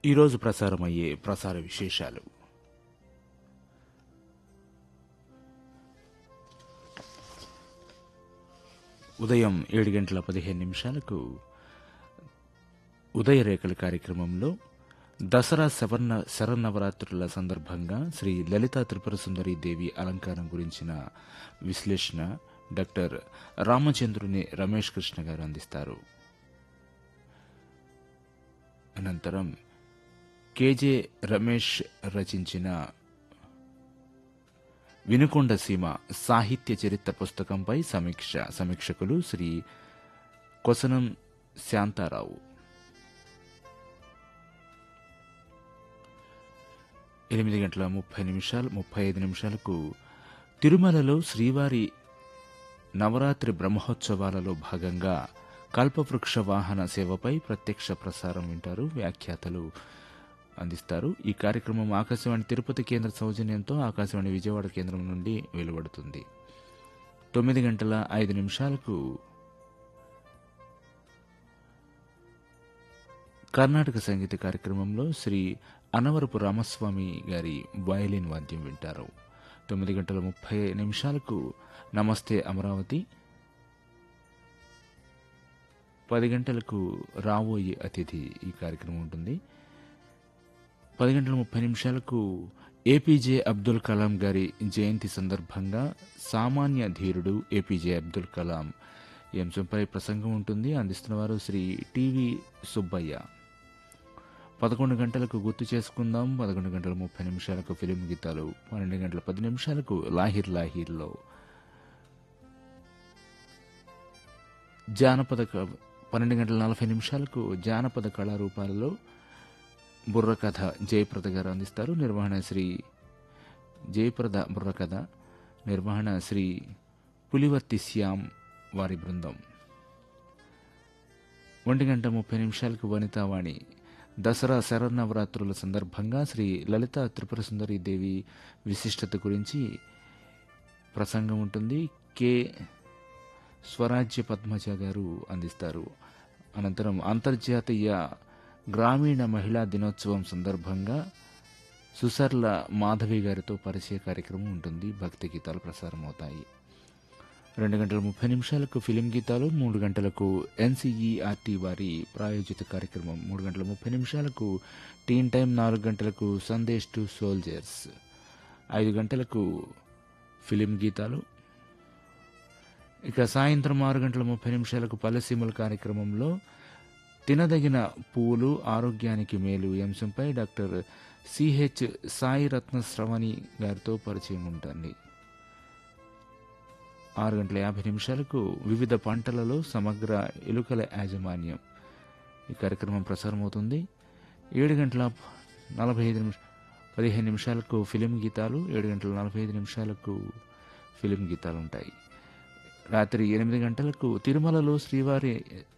ఈరోజు ప్రసారమయ్యే ప్రసార విశేషాలు ఉదయం ఏడు గంటల పదిహేను నిమిషాలకు ఉదయరేఖల కార్యక్రమంలో దసరా శవర్ణ శరన్నవరాత్రుల సందర్భంగా శ్రీ లలితా త్రిపుర సుందరి దేవి అలంకారం గురించిన విశ్లేషణ డాక్టర్ రామచంద్రుని రమేష్ కృష్ణ గారు అందిస్తారు అనంతరం కేజే రమేష్ రచించిన వినుకొండ సీమ సాహిత్య చరిత్ర పుస్తకంపై సమీక్ష సమీక్షకులు శ్రీ కొసనం శాంతారావు ఎనిమిది గంటల ముప్పై నిమిషాలు ముప్పై ఐదు నిమిషాలకు తిరుమలలో శ్రీవారి నవరాత్రి బ్రహ్మోత్సవాలలో భాగంగా కల్పవృక్ష వాహన సేవపై ప్రత్యక్ష ప్రసారం వింటారు వ్యాఖ్యాతలు అందిస్తారు ఈ కార్యక్రమం ఆకాశవాణి తిరుపతి కేంద్ర సౌజన్యంతో ఆకాశవాణి విజయవాడ కేంద్రం నుండి వెలువడుతుంది తొమ్మిది గంటల ఐదు నిమిషాలకు కర్ణాటక సంగీత కార్యక్రమంలో శ్రీ అనవరపు రామస్వామి గారి వయలిన్ వాద్యం వింటారు తొమ్మిది గంటల ముప్పై నిమిషాలకు నమస్తే అమరావతి పది గంటలకు రాబోయే అతిథి ఈ కార్యక్రమం ఉంటుంది పది గంటల ముప్పై నిమిషాలకు ఏపీజే అబ్దుల్ కలాం గారి జయంతి సందర్భంగా సామాన్య ధీరుడు ఏపీజే అబ్దుల్ కలాం ఈ అంశంపై ప్రసంగం ఉంటుంది అందిస్తున్నవారు శ్రీ టివి సుబ్బయ్య పదకొండు గంటలకు గుర్తు చేసుకుందాం పదకొండు గంటల ముప్పై నిమిషాలకు ఫిలిం గీతాలు పన్నెండు గంటల పది నిమిషాలకు లాహిర్ లాహిర్లో జానపద క- పన్నెండు గంటల నలభై నిమిషాలకు జానపద కళారూపాలలో బుర్రకథ జయప్రద గారు అందిస్తారు నిర్వహణ శ్రీ జయప్రద బుర్రకథ నిర్వహణ శ్రీ పులివర్తి శ్యామ్ వారి బృందం ఒంటి గంట ముప్పై నిమిషాలకు వనితావాణి దసరా శరన్నవరాత్రుల సందర్భంగా శ్రీ లలిత త్రిపుర సుందరి దేవి విశిష్టత గురించి ప్రసంగం ఉంటుంది కె స్వరాజ్య పద్మజ గారు అందిస్తారు అనంతరం అంతర్జాతీయ గ్రామీణ మహిళా దినోత్సవం సందర్భంగా సుసర్ల మాధవి గారితో పరిచయ కార్యక్రమం ఉంటుంది భక్తి గీతాలు ప్రసారం అవుతాయి రెండు గంటల ముప్పై నిమిషాలకు ఫిలిం గీతాలు మూడు గంటలకు ఎన్సీఈఆర్టీ వారి ప్రాయోజిత కార్యక్రమం మూడు గంటల ముప్పై నిమిషాలకు టీన్ టైం నాలుగు గంటలకు సందేశ్ టు సోల్జర్స్ ఐదు గంటలకు ఫిలిం గీతాలు ఇక సాయంత్రం ఆరు గంటల ముప్పై నిమిషాలకు పల్లెసీమల కార్యక్రమంలో తినదగిన పువ్వులు ఆరోగ్యానికి మేలు ఈ అంశంపై డాక్టర్ సిహెచ్ సాయి రత్న శ్రవణి గారితో పరిచయం ఉంటుంది ఆరు గంటల యాభై నిమిషాలకు వివిధ పంటలలో సమగ్ర ఎలుకల యాజమాన్యం ఈ కార్యక్రమం ప్రసారం అవుతుంది ఏడు గంటల నలభై ఐదు నిమిష పదిహేను నిమిషాలకు ఫిలిం గీతాలు ఏడు గంటల నలభై ఐదు నిమిషాలకు ఫిలిం గీతాలు ఉంటాయి రాత్రి ఎనిమిది గంటలకు తిరుమలలో శ్రీవారి